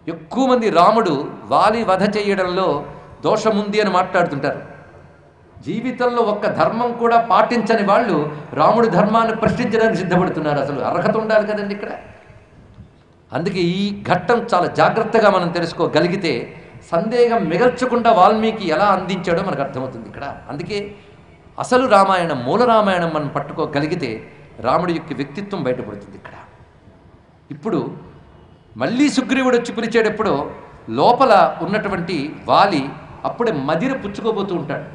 ఎక్కువ మంది రాముడు వాలి వధ చేయడంలో దోషముంది అని మాట్లాడుతుంటారు జీవితంలో ఒక్క ధర్మం కూడా పాటించని వాళ్ళు రాముడి ధర్మాన్ని ప్రశ్నించడానికి సిద్ధపడుతున్నారు అసలు అర్హత ఉండాలి కదండి ఇక్కడ అందుకే ఈ ఘట్టం చాలా జాగ్రత్తగా మనం తెలుసుకోగలిగితే సందేహం మిగల్చకుండా వాల్మీకి ఎలా అందించాడో మనకు అర్థమవుతుంది ఇక్కడ అందుకే అసలు రామాయణం మూల రామాయణం మనం పట్టుకోగలిగితే రాముడి యొక్క వ్యక్తిత్వం బయటపడుతుంది ఇక్కడ ఇప్పుడు మళ్ళీ సుగ్రీవుడు వచ్చి పిలిచేటప్పుడు లోపల ఉన్నటువంటి వాలి అప్పుడే మదిర పుచ్చుకోబోతూ ఉంటాడు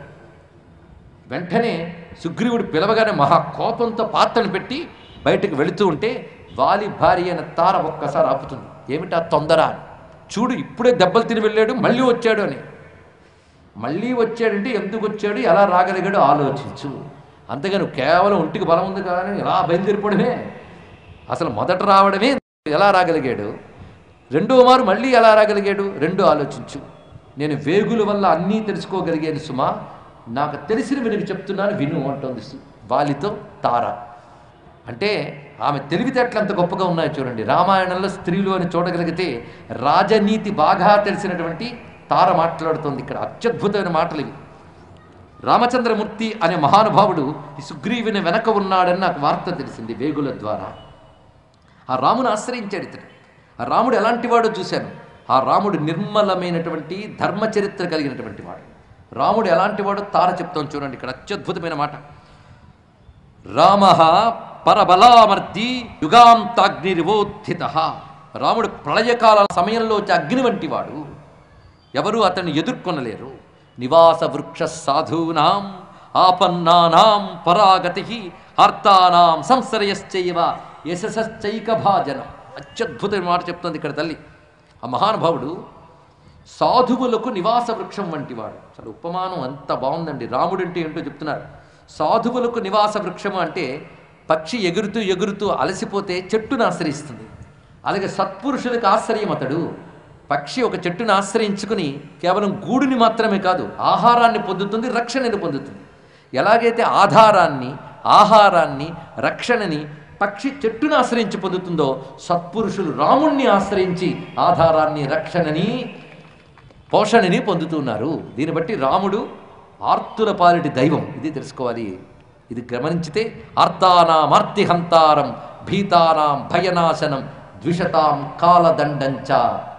వెంటనే సుగ్రీవుడు పిలవగానే మహా కోపంతో పాత్రను పెట్టి బయటకు వెళుతూ ఉంటే వాలి భార్య అయిన తార ఒక్కసారి ఆపుతుంది ఏమిటా తొందర అని. చూడు ఇప్పుడే దెబ్బలు తిని వెళ్ళాడు మళ్ళీ వచ్చాడు అని మళ్ళీ వచ్చాడంటే ఎందుకు వచ్చాడు ఎలా రాగలిగాడు ఆలోచించు అంతేగాని కేవలం ఒంటికి బలం ఉంది కానీ ఎలా బయలుదేరిపోవడమే అసలు మొదట రావడమే ఎలా రాగలిగాడు రెండో మారు మళ్ళీ ఎలా రాగలిగాడు రెండో ఆలోచించు నేను వేగుల వల్ల అన్నీ తెలుసుకోగలిగాను సుమా నాకు తెలిసినవి నీకు చెప్తున్నాను విను అంటోంది సు- వాలితో తార అంటే ఆమె తెలివితేటలు ఎంత గొప్పగా ఉన్నాయో చూడండి రామాయణంలో స్త్రీలు అని చూడగలిగితే రాజనీతి బాగా తెలిసినటువంటి తార మాట్లాడుతోంది ఇక్కడ అత్యద్భుతమైన మాటలు ఇవి రామచంద్రమూర్తి అనే మహానుభావుడు ఈ సుగ్రీవుని వెనక ఉన్నాడని నాకు వార్త తెలిసింది వేగుల ద్వారా ఆ రాముని ఆశ్రయించాడు ఇతడు ఆ రాముడు ఎలాంటి వాడో చూశాను ఆ రాముడు నిర్మలమైనటువంటి ధర్మ చరిత్ర కలిగినటువంటి వాడు రాముడు ఎలాంటి వాడో తార చెప్తాం చూడండి ఇక్కడ అత్యద్భుతమైన మాట రామ పరబలామర్ది యుగాంతాగ్నిరివోత్థిత రాముడు ప్రళయకాల సమయంలో వచ్చే అగ్ని వంటి వాడు ఎవరు అతన్ని ఎదుర్కొనలేరు నివాస వృక్ష సాధూనాం ఆపన్నానాం పరాగతి అర్థానాం సంశ్రయశ్చైవ యశశ్చైక భాజనం అత్యద్భుతమైన మాట చెప్తుంది ఇక్కడ తల్లి ఆ మహానుభావుడు సాధువులకు నివాస వృక్షం వంటివాడు అసలు ఉపమానం అంత బాగుందండి రాముడు అంటే ఏంటో చెప్తున్నారు సాధువులకు నివాస వృక్షము అంటే పక్షి ఎగురుతూ ఎగురుతూ అలసిపోతే చెట్టును ఆశ్రయిస్తుంది అలాగే సత్పురుషులకు ఆశ్రయం అతడు పక్షి ఒక చెట్టును ఆశ్రయించుకుని కేవలం గూడుని మాత్రమే కాదు ఆహారాన్ని పొందుతుంది రక్షణని పొందుతుంది ఎలాగైతే ఆధారాన్ని ఆహారాన్ని రక్షణని పక్షి చెట్టును ఆశ్రయించి పొందుతుందో సత్పురుషులు రాముణ్ణి ఆశ్రయించి ఆధారాన్ని రక్షణని పోషణని పొందుతున్నారు దీన్ని బట్టి రాముడు ఆర్తుల పాలిటి దైవం ఇది తెలుసుకోవాలి ఇది గమనించితే ఆర్తానామార్తిహంతారం భీతానాం భయనాశనం ద్విషతాం కాలదండంచ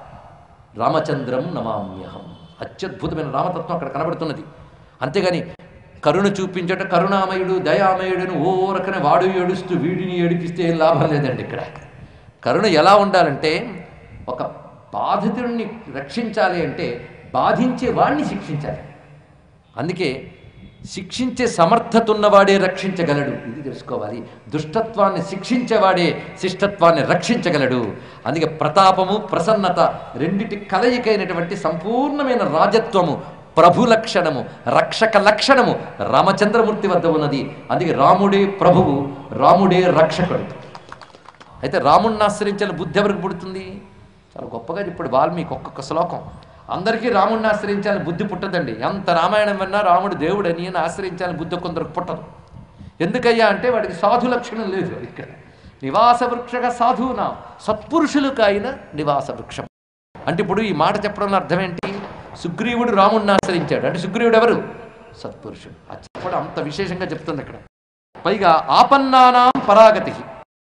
రామచంద్రం నమామ్యహం అత్యద్భుతమైన రామతత్వం అక్కడ కనబడుతున్నది అంతేగాని కరుణ చూపించట కరుణామయుడు దయామయుడును ఓ రకన వాడు ఏడుస్తూ వీడిని ఏడిపిస్తే ఏం లాభం లేదండి ఇక్కడ కరుణ ఎలా ఉండాలంటే ఒక బాధితుడిని రక్షించాలి అంటే బాధించే వాడిని శిక్షించాలి అందుకే శిక్షించే సమర్థత ఉన్నవాడే రక్షించగలడు ఇది తెలుసుకోవాలి దుష్టత్వాన్ని శిక్షించేవాడే శిష్టత్వాన్ని రక్షించగలడు అందుకే ప్రతాపము ప్రసన్నత రెండిటి కలయికైనటువంటి సంపూర్ణమైన రాజత్వము ప్రభు లక్షణము రక్షక లక్షణము రామచంద్రమూర్తి వద్ద ఉన్నది అందుకే రాముడే ప్రభువు రాముడే రక్షకుడు అయితే రాముణ్ణి ఆశ్రయించాలని బుద్ధి ఎవరికి పుడుతుంది చాలా గొప్పగా చెప్పాడు వాల్మీకి ఒక్కొక్క శ్లోకం అందరికీ రాముణ్ణి ఆశ్రయించాలని బుద్ధి పుట్టదండి ఎంత రామాయణం విన్నా రాముడు దేవుడని అని ఆశ్రయించాలని బుద్ధి కొందరికి పుట్టదు ఎందుకయ్యా అంటే వాడికి సాధు లక్షణం లేదు ఇక్కడ నివాస వృక్షక సాధువునా సత్పురుషులకు ఆయన నివాస వృక్షం అంటే ఇప్పుడు ఈ మాట చెప్పడంలో అర్థం ఏంటి సుగ్రీవుడు రాముణ్ణి ఆశ్రయించాడు అంటే సుగ్రీవుడు ఎవరు సత్పురుషుడు అది చెప్పడం అంత విశేషంగా చెప్తుంది ఇక్కడ పైగా ఆపన్నానాం పరాగతి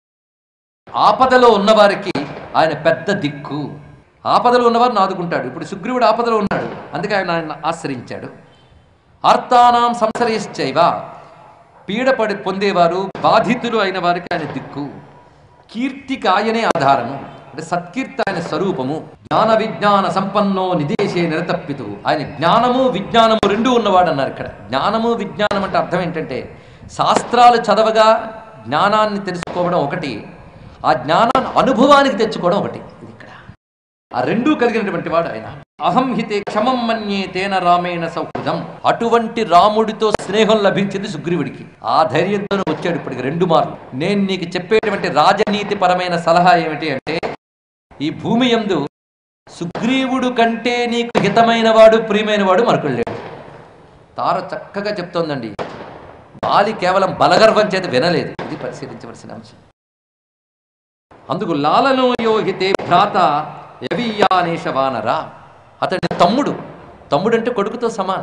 ఆపదలో ఉన్నవారికి ఆయన పెద్ద దిక్కు ఆపదలో ఉన్నవారిని ఆదుకుంటాడు ఇప్పుడు సుగ్రీవుడు ఆపదలో ఉన్నాడు అందుకే ఆయన ఆయన ఆశ్రయించాడు ఆర్తానాం సంసరయశ్చైవ పీడపడి పొందేవారు బాధితులు అయిన వారికి ఆయన దిక్కు కీర్తికి ఆయనే ఆధారము అంటే సత్కీర్తి ఆయన స్వరూపము జ్ఞాన విజ్ఞాన సంపన్నో నిదేశే నిరతప్పితు ఆయన జ్ఞానము విజ్ఞానము రెండూ ఉన్నవాడు అన్నారు ఇక్కడ జ్ఞానము విజ్ఞానం అంటే అర్థం ఏంటంటే శాస్త్రాలు చదవగా జ్ఞానాన్ని తెలుసుకోవడం ఒకటి ఆ జ్ఞానాన్ని అనుభవానికి తెచ్చుకోవడం ఒకటి ఇది ఇక్కడ ఆ రెండూ కలిగినటువంటి వాడు ఆయన అహం హితే క్షమం మన్యే తేన రామేణ సౌహృదం అటువంటి రాముడితో స్నేహం లభించింది సుగ్రీవుడికి ఆ ధైర్యంతో వచ్చాడు ఇప్పటికి రెండు మార్లు నేను నీకు చెప్పేటువంటి రాజనీతి పరమైన సలహా ఏమిటి అంటే ఈ భూమి యందు సుగ్రీవుడు కంటే నీకు హితమైన వాడు ప్రియమైన వాడు మరొకడు లేడు తార చక్కగా చెప్తోందండి బాలి కేవలం బలగర్వం చేత వినలేదు ఇది పరిశీలించవలసిన అంశం అందుకు లాలనో యోహితే భ్రాత యవీయానేష వానర అతడి తమ్ముడు తమ్ముడు అంటే కొడుకుతో సమానం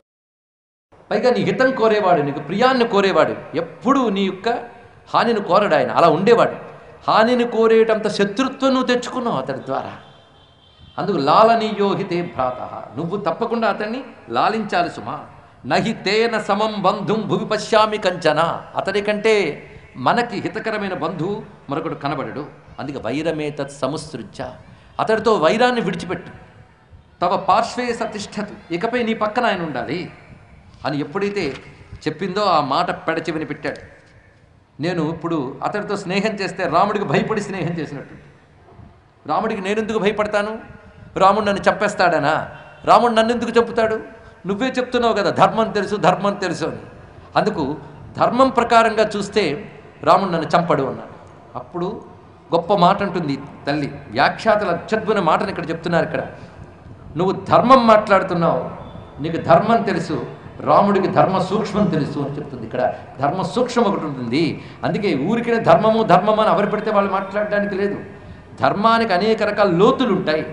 పైగా నీ హితం కోరేవాడు నీకు ప్రియాన్ని కోరేవాడు ఎప్పుడూ నీ యొక్క హానిని కోరడు ఆయన అలా ఉండేవాడు హానిని కోరేటంత శత్రుత్వం నువ్వు తెచ్చుకున్నావు అతడి ద్వారా అందుకు లాలనీయోహితే భ్రాత నువ్వు తప్పకుండా అతన్ని లాలించాలి సుమా నహి తేన సమం బంధుం భువి పశ్యామి కంచన అతడి కంటే మనకి హితకరమైన బంధువు మరొకడు కనబడడు అందుకే వైరమే తత్ సముసృజ్య అతడితో వైరాన్ని విడిచిపెట్టు తవ పార్శ్వే సతిష్టతు ఇకపై నీ పక్కన ఆయన ఉండాలి అని ఎప్పుడైతే చెప్పిందో ఆ మాట పెడచెవిని పెట్టాడు నేను ఇప్పుడు అతడితో స్నేహం చేస్తే రాముడికి భయపడి స్నేహం చేసినట్టు రాముడికి నేనెందుకు భయపడతాను రాముడు నన్ను చంపేస్తాడనా రాముడు నన్ను ఎందుకు చంపుతాడు నువ్వే చెప్తున్నావు కదా ధర్మం తెలుసు ధర్మం తెలుసు అని అందుకు ధర్మం ప్రకారంగా చూస్తే రాముడు నన్ను చంపడు అన్నాడు అప్పుడు గొప్ప మాట ఉంటుంది తల్లి వ్యాఖ్యాతల అత్యద్భుత మాటను ఇక్కడ చెప్తున్నారు ఇక్కడ నువ్వు ధర్మం మాట్లాడుతున్నావు నీకు ధర్మం తెలుసు రాముడికి ధర్మ సూక్ష్మం తెలుసు అని చెప్తుంది ఇక్కడ ధర్మ సూక్ష్మం ఒకటి ఉంటుంది అందుకే ఊరికే ధర్మము ధర్మం అని ఎవరు పెడితే వాళ్ళు మాట్లాడడానికి లేదు ధర్మానికి అనేక రకాల లోతులు ఉంటాయి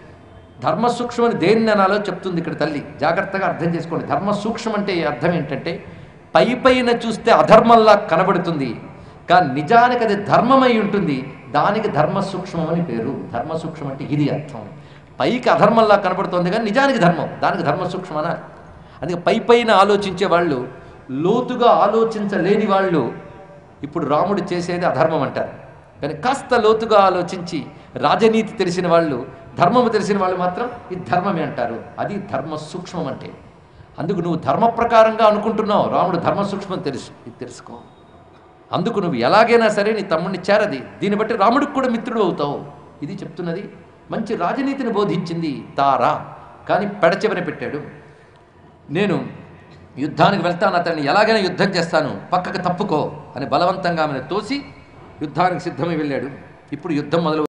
ధర్మ సూక్ష్మం అని దేన్ని అనాలో చెప్తుంది ఇక్కడ తల్లి జాగ్రత్తగా అర్థం చేసుకోండి ధర్మ సూక్ష్మం అంటే అర్థం ఏంటంటే పై పైన చూస్తే అధర్మంలా కనబడుతుంది కానీ నిజానికి అది ధర్మమై ఉంటుంది దానికి ధర్మ సూక్ష్మం అని పేరు ధర్మ సూక్ష్మం అంటే ఇది అర్థం పైకి అధర్మంలా కనబడుతుంది కానీ నిజానికి ధర్మం దానికి ధర్మ సూక్ష్మం అనాలి అందుకే పై పైన ఆలోచించే వాళ్ళు లోతుగా ఆలోచించలేని వాళ్ళు ఇప్పుడు రాముడు చేసేది అధర్మం అంటారు కానీ కాస్త లోతుగా ఆలోచించి రాజనీతి తెలిసిన వాళ్ళు ధర్మము తెలిసిన వాళ్ళు మాత్రం ఇది ధర్మమే అంటారు అది ధర్మ సూక్ష్మం అంటే అందుకు నువ్వు ధర్మ ప్రకారంగా అనుకుంటున్నావు రాముడు ధర్మ సూక్ష్మం తెలుసు ఇది తెలుసుకో అందుకు నువ్వు ఎలాగైనా సరే నీ తమ్ముడిని చేరది దీన్ని బట్టి రాముడికి కూడా మిత్రుడు అవుతావు ఇది చెప్తున్నది మంచి రాజనీతిని బోధించింది తారా కానీ పెడచెవన పెట్టాడు నేను యుద్ధానికి వెళ్తాను అతన్ని ఎలాగైనా యుద్ధం చేస్తాను పక్కకు తప్పుకో అని బలవంతంగా ఆమెను తోసి యుద్ధానికి సిద్ధమై వెళ్ళాడు ఇప్పుడు యుద్ధం మొదలు